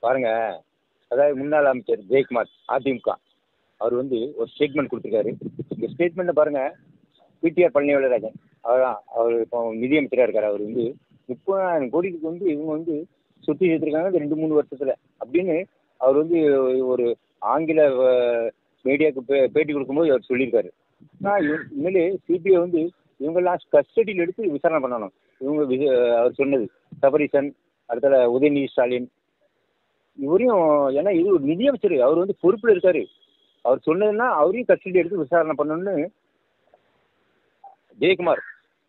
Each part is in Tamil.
பாருங்க அதாவது முன்னாள் அமைச்சர் ஜெயக்குமார் அதிமுக அவர் வந்து ஒரு ஸ்டேட்மெண்ட் கொடுத்துருக்காரு இந்த ஸ்டேட்மெண்ட்டை பாருங்க பிடிஆர் பழனிவேலராஜன் அவர்தான் அவர் இப்போ நிதியமைச்சராக இருக்கார் அவர் வந்து முப்பதாயிரம் கோடிக்கு வந்து இவங்க வந்து சொத்து சேர்த்துருக்காங்க இந்த ரெண்டு மூணு வருஷத்தில் அப்படின்னு அவர் வந்து ஒரு ஆங்கில மீடியாவுக்கு பே பேட்டி கொடுக்கும்போது அவர் சொல்லியிருக்காரு ஆனால் இனிமேல் சிபிஐ வந்து இவங்கெல்லாம் கஸ்டடியில் எடுத்து விசாரணை பண்ணணும் இவங்க வி- அவர் சொன்னது சபரீசன் அடுத்தது உதயநிதி ஸ்டாலின் இவரையும் ஏன்னா இது ஒரு நிதியமைச்சர் அவர் வந்து பொறுப்பில் இருக்காரு அவர் சொன்னதுன்னா அவரையும் கஸ்டடி எடுத்து விசாரணை பண்ணணும்னு ஜெயக்குமார்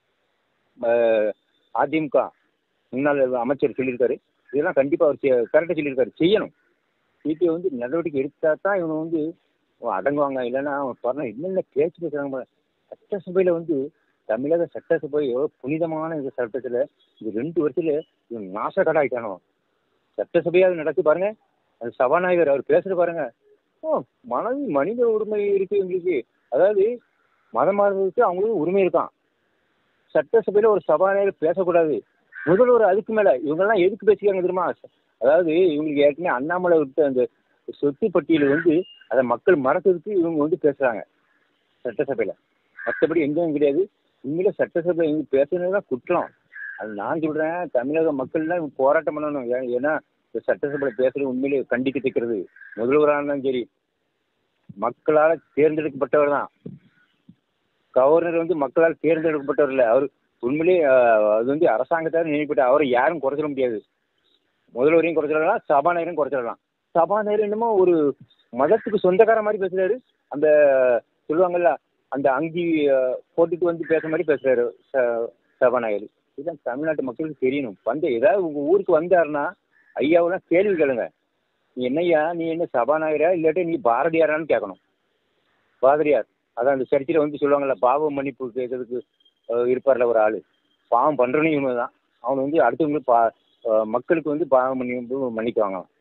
அஹ், அதிமுக முன்னாள் அமைச்சர் சொல்லியிருக்காரு இதெல்லாம் கண்டிப்பாக அவர் கரெக்டாக சொல்லியிருக்காரு செய்யணும் சிபிஐ வந்து நடவடிக்கை எடுத்தா தான் இவங்க வந்து அடங்குவாங்க இல்லைன்னா அவன் பாருங்க என்னென்ன பேச்சு பேசுகிறாங்க பாருங்க. சட்டசபையில் வந்து தமிழக சட்டசபை எவ்வளோ புனிதமான இந்த சட்டத்தில் இந்த ரெண்டு வருஷத்தில் இவன் நாசக்கடாயிட்டானோ சட்டசபையாவது நடத்தி பாருங்க அது சபாநாயகர் அவர் பேசுறது பாருங்க ஓ மனது மனித உரிமை இருக்கு எங்களுக்கு அதாவது மதம் மாறுறதுக்கு அவங்களுக்கு உரிமை இருக்கான் சட்டசபையில் ஒரு சபாநாயகர் பேசக்கூடாது முதல்வர் அதுக்கு மேலே இவங்கெல்லாம் எதுக்கு பேசிக்காங்க தெரியுமா அதாவது இவங்களுக்கு ஏற்கனவே அண்ணாமலை விட்ட அந்த சொத்து பட்டியல் வந்து அதை மக்கள் மறக்கிறதுக்கு இவங்க வந்து பேசுகிறாங்க சட்டசபையில் மற்றபடி எங்கேயும் கிடையாது உண்மையில சட்டசபை இவங்க பேசுனது தான் குற்றம் அது நான் சொல்கிறேன் தமிழக மக்கள்லாம் இவங்க போராட்டம் பண்ணணும் ஏன் ஏன்னா இந்த சட்டசபையில் பேசுகிறது உண்மையிலே கண்டிக்கத்தக்கிறது முதல்வராக இருந்தாலும் சரி மக்களால் தேர்ந்தெடுக்கப்பட்டவர் தான் கவர்னர் வந்து மக்களால் தேர்ந்தெடுக்கப்பட்டவர் இல்லை அவர் உண்மையிலேயே அஹ், அது வந்து அரசாங்கத்தால் நினைப்பட்ட அவரை யாரும் குறைச்சிட முடியாது முதல்வரையும் குறைச்சிடலாம் சபாநாயகரையும் குறைச்சிடலாம் சபாநாயகர் என்னமோ ஒரு மதத்துக்கு சொந்தக்கார மாதிரி பேசுறாரு அந்த சொல்லுவாங்கல்ல அந்த அங்கி அஹ், போட்டுட்டு வந்து பேசுற மாதிரி பேசுறாரு ச- சபாநாயகர் இதுதான் தமிழ்நாட்டு மக்களுக்கு தெரியணும் வந்து ஏதாவது உங்க ஊருக்கு வந்தாருன்னா ஐயாவெல்லாம் கேள்வி கேளுங்க நீ என்னய்யா நீ என்ன சபாநாயகரா இல்லாட்டி நீ பாரதியாரான்னு கேட்கணும் பாரதியார் அதான் அந்த சர்ச்சில் வந்து சொல்லுவாங்கல்ல பாவ மன்னிப்பு கேட்கறதுக்கு அஹ், இருப்பார்ல ஒரு ஆள் பாவம் பண்ணுறவனையும் இவங்க தான் அவன் வந்து அடுத்தவங்களுக்கு பா அஹ், மக்களுக்கு வந்து பாவ மன்னிப்பு மன்னிக்குவாங்க